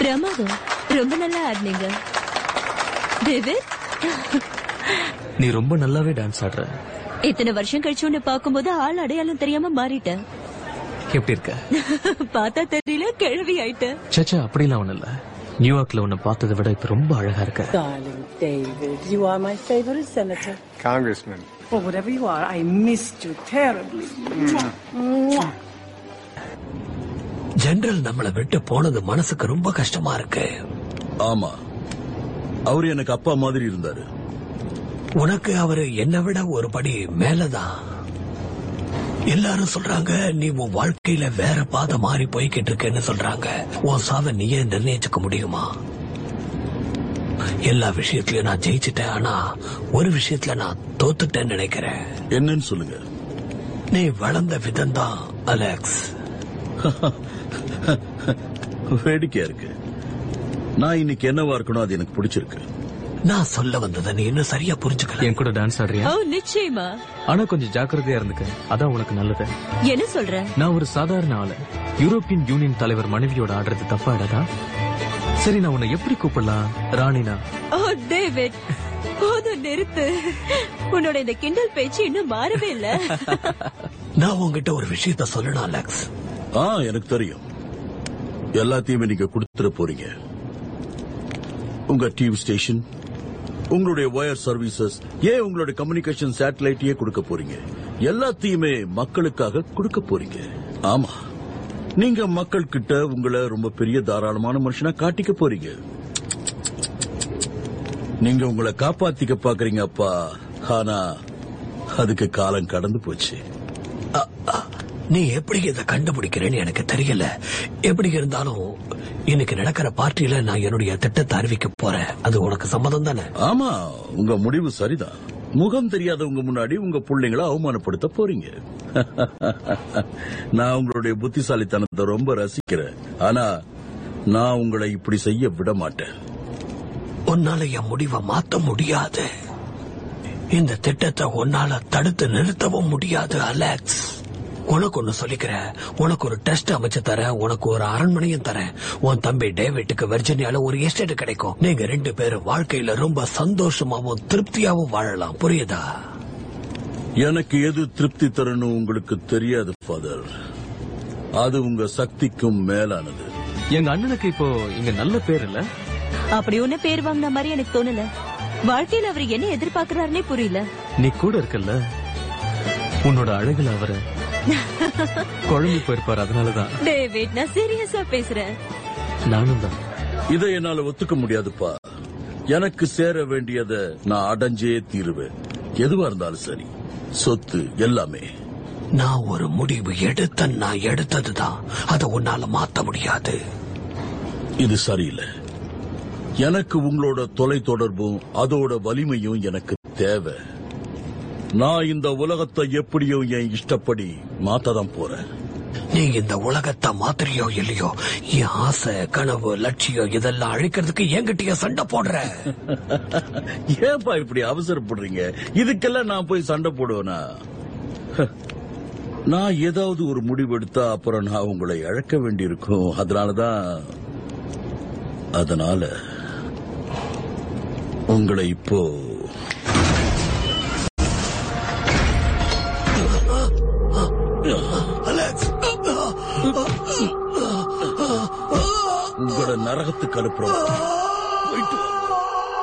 பிரமாதம் ரொம்ப நல்லா ஆடினீங்க டேவிட் நீ ரொம்ப நல்லாவே டான்ஸ் ஆடுற இத்தனை வருஷம் கழிச்சு உன்னை பார்க்கும்போது ஆள் அடையாளம் தெரியாம மாறிட்டேன் எப்படி இருக்க பார்த்தா தெரியல கிழவி ஆயிட்ட சேச்சா அப்படிலாம் ஒண்ணு இல்ல நியூயார்க்ல உன்னை பார்த்ததை விட இப்ப ரொம்ப அழகா இருக்க Darling David, you are my favorite senator. Congressman. Or whatever you are, I missed you terribly. Mwah. General நம்மள விட்டு போனது மனசுக்கு ரொம்ப கஷ்டமா இருக்கு ஆமா அவரு எனக்கு அப்பா மாதிரி இருந்தாரு உனக்கு அவரு என்னை விட ஒரு படி மேலதான் எல்லாரும் சொல்றாங்க நீ உன் வாழ்க்கையில வேற பாதை மாறி போய்கிட்டு இருக்கேன்னு சொல்றாங்க உன் சாவை நீயே நிர்ணயிச்சுக்க முடியுமா எல்லா விஷயத்திலயும் நான் ஜெயிச்சிட்டேன் ஆனா ஒரு விஷயத்துல நான் தோத்துட்டேன்னு நினைக்கிறேன் என்னன்னு சொல்லுங்க நீ வளர்ந்த விதம் தான் அலெக்ஸ் வேடிக்கையா இருக்கு நான் இன்னைக்கு என்னவா இருக்கணும் அது எனக்கு பிடிச்சிருக்கு நான் சொல்ல வந்ததை நீ இன்னும் சரியா புரிஞ்சுக்கல என் கூட டான்ஸ் ஆடுறியா ஓ நிச்சயமா ஆனா கொஞ்சம் ஜாக்கிரதையா இருந்துக்க அதான் உனக்கு நல்லது என்ன சொல்ற நான் ஒரு சாதாரண ஆளு யூரோப்பியன் யூனியன் தலைவர் மனைவியோட ஆடுறது தப்பாடா சரி நான் உன்னை எப்படி கூப்பிடலாம் ராணினா ஓ டேவிட் போதும் நிறுத்து உன்னோட இந்த கிண்டல் பேச்சு இன்னும் மாறவே இல்ல நான் உன்கிட்ட ஒரு விஷயத்த சொல்லணும் அலெக்ஸ் ஆ எனக்கு தெரியும் எல்லாத்தையுமே நீங்க கொடுத்துட போறீங்க உங்க டிவி ஸ்டேஷன் உங்களுடைய ஒயர் சர்வீசஸ் ஏன் உங்களுடைய கம்யூனிகேஷன் சேட்டலைட்டையே கொடுக்க போறீங்க எல்லாத்தையுமே மக்களுக்காக கொடுக்க போறீங்க ஆமா நீங்க மக்கள் கிட்ட உங்களை ரொம்ப பெரிய தாராளமான மனுஷனா காட்டிக்க போறீங்க நீங்க உங்களை காப்பாத்திக்க பாக்குறீங்க அப்பா ஆனா அதுக்கு காலம் கடந்து போச்சு நீ எப்படி இதை கண்டுபிடிக்கிறேன்னு எனக்கு தெரியல எப்படி இருந்தாலும் இன்னைக்கு நடக்கிற பார்ட்டியில நான் என்னுடைய திட்டத்தை அறிவிக்க போறேன் அது உனக்கு சம்மதம் தானே ஆமா உங்க முடிவு சரிதான் முகம் தெரியாதவங்க முன்னாடி உங்க பிள்ளைங்களை அவமானப்படுத்த போறீங்க நான் உங்களுடைய புத்திசாலித்தனத்தை ரொம்ப ரசிக்கிறேன் ஆனா நான் உங்களை இப்படி செய்ய விட மாட்டேன் உன்னால என் முடிவை மாத்த முடியாது இந்த திட்டத்தை உன்னால தடுத்து நிறுத்தவும் முடியாது அலெக்ஸ் உனக்கு ஒண்ணு சொல்லிக்கிறேன் உனக்கு ஒரு டெஸ்ட் அமைச்சு தரேன் உனக்கு ஒரு அரண்மனையும் தரேன் உன் தம்பி டேவிட்டுக்கு வெர்ஜினியால ஒரு எஸ்டேட் கிடைக்கும் நீங்க ரெண்டு பேரும் வாழ்க்கையில ரொம்ப சந்தோஷமாவும் திருப்தியாவும் வாழலாம் புரியுதா எனக்கு எது திருப்தி தரணும் உங்களுக்கு தெரியாது ஃபாதர் அது உங்க சக்திக்கும் மேலானது எங்க அண்ணனுக்கு இப்போ இங்க நல்ல பேர் இல்ல அப்படி ஒண்ணு பேர் வாங்கின மாதிரி எனக்கு தோணல வாழ்க்கையில அவர் என்ன எதிர்பார்க்கறாருன்னே புரியல நீ கூட இருக்கல்ல உன்னோட அழகுல அவரை குழம்பு போயிருப்பாரு அதனாலதான் டேவிட் நான் சீரியஸா பேசுறேன் நானும் தான் இதை என்னால ஒத்துக்க முடியாதுப்பா எனக்கு சேர வேண்டியதை நான் அடைஞ்சே தீருவேன் எதுவா இருந்தாலும் சரி சொத்து எல்லாமே நான் ஒரு முடிவு எடுத்த நான் எடுத்ததுதான் அதை உன்னால மாத்த முடியாது இது சரியில்லை எனக்கு உங்களோட தொலை தொடர்பும் அதோட வலிமையும் எனக்கு தேவை நான் இந்த உலகத்தை எப்படியோ என் இஷ்டப்படி மாத்ததான் போறேன் நீ இந்த உலகத்தை மாத்திரையோ இல்லையோ என் ஆசை கனவு லட்சியம் இதெல்லாம் அழிக்கிறதுக்கு என்கிட்டயே சண்டை போடுற ஏன்பா இப்படி அவசரப்படுறீங்க இதுக்கெல்லாம் நான் போய் சண்டை போடுவேனா ஹ, நான் ஏதாவது ஒரு முடிவு எடுத்தா அப்புறம் நான் உங்களை இழக்க வேண்டியிருக்கும் அதனாலதான் அதனால உங்களை இப்போ அலெக்ஸ் உங்களோட நரகத்துக்கு அனுப்புறோம்